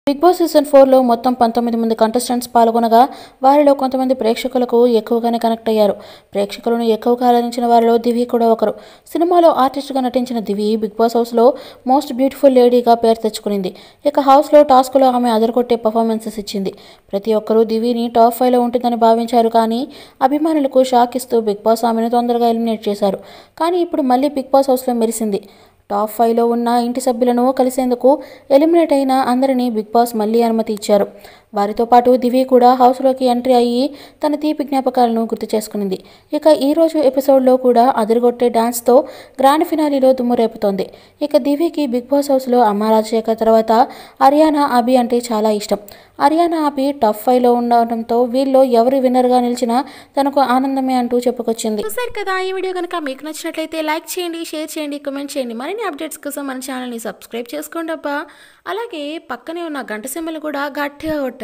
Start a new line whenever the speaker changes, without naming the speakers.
big boss season ఫోర్లో మొత్తం పంతొమ్మిది మంది కంటెస్టెంట్స్ పాల్గొనగా వారిలో కొంతమంది ప్రేక్షకులకు ఎక్కువగానే కనెక్ట్ అయ్యారు ప్రేక్షకులను ఎక్కువగా ఆదరించిన వారిలో దివి కూడా ఒకరు సినిమాలో ఆర్టిస్ట్గా నటించిన దివి బిగ్ బాస్ హౌస్లో మోస్ట్ బ్యూటిఫుల్ లేడీగా పేరు తెచ్చుకునింది ఇక హౌస్లో టాస్క్లో ఆమె అదరగొట్టే పర్ఫార్మెన్సెస్ ఇచ్చింది ప్రతి ఒక్కరూ దివిని టాప్ ఫైవ్లో ఉంటుందని భావించారు కానీ అభిమానులకు షాక్ ఇస్తూ బిగ్ బాస్ ఆమెను తొందరగా ఎలిమినేట్ చేశారు కానీ ఇప్పుడు మళ్ళీ బిగ్ బాస్ హౌస్లో మెరిసింది టాప్ ఫైవ్లో ఉన్న ఇంటి సభ్యులను కలిసేందుకు ఎలిమినేట్ అయిన అందరినీ బిగ్ బాస్ మళ్ళీ అనుమతి ఇచ్చారు వారితో పాటు దివి కూడా హౌస్లోకి ఎంట్రీ అయ్యి తన తీపి జ్ఞాపకాలను గుర్తు చేసుకునింది ఇక ఈ రోజు ఎపిసోడ్లో కూడా అదిరిగొట్టే డాన్స్తో గ్రాండ్ ఫినాలీలో దుమ్ము రేపుతోంది ఇక దివికి బిగ్ బాస్ హౌస్లో అమ్మ రాజశేఖర్ తర్వాత అరియానా అబి అంటే చాలా ఇష్టం అరియానా అబి టాప్ ఫైవ్లో ఉండడంతో వీళ్ళలో ఎవరు విన్నర్గా నిలిచినా తనకు ఆనందమే అంటూ చెప్పుకొచ్చింది
చూసారు కదా ఈ వీడియో కనుక మీకు నచ్చినట్లయితే లైక్ చేయండి షేర్ చేయండి కామెంట్ చేయండి మరిన్ని అప్డేట్స్ కోసం మన ఛానల్ని సబ్స్క్రైబ్ చేసుకోండి అబ్బా అలాగే పక్కనే ఉన్న గంట సింబల్ కూడా గట్టిగా కొట్టండి